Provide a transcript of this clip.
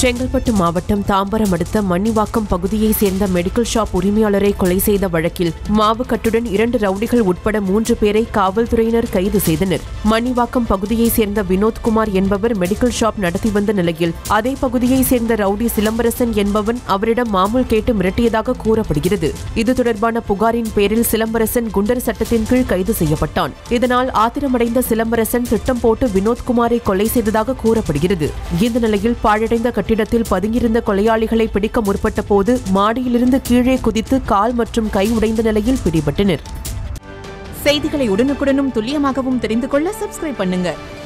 செங்கல்பட்டு மாவட்டம் தாம்பரம் அடுத்த மன்னிவாக்கம் பகுதியைச் சேர்ந்த மெடிக்கல் ஷாப் உரிமையாளரை கொலை செய்த வழக்கில் மாவுக்கட்டுடன் இரண்டு ரவுடிகள் உட்பட மூன்று பேரை காவல்துறையினர் கைது செய்தனர் மன்னிவாக்கம் பகுதியைச் சேர்ந்த வினோத்குமார் என்பவர் மெடிக்கல் ஷாப் நடத்தி வந்த நிலையில் அதே பகுதியைச் சேர்ந்த ரவுடி சிலம்பரசன் என்பவன் அவரிடம் மாமூல் கேட்டு மிரட்டியதாக கூறப்படுகிறது இது தொடர்பான புகாரின் பேரில் சிலம்பரசன் குண்டர் சட்டத்தின் கீழ் கைது செய்யப்பட்டான் இதனால் ஆத்திரமடைந்த சிலம்பரசன் திட்டம் போட்டு வினோத்குமாரை கொலை செய்ததாக கூறப்படுகிறது இந்த நிலையில் பாழடைந்த கட்டிடத்தில் பதுங்கியிருந்த கொலையாளிகளை பிடிக்க முற்பட்ட போது மாடியிலிருந்து கீழே குதித்து கால் மற்றும் கை உடைந்த நிலையில் பிடிபட்டனர் செய்திகளை உடனுக்குடனும் துல்லியமாகவும் தெரிந்து கொள்ள சப்ஸ்கிரைப் பண்ணுங்க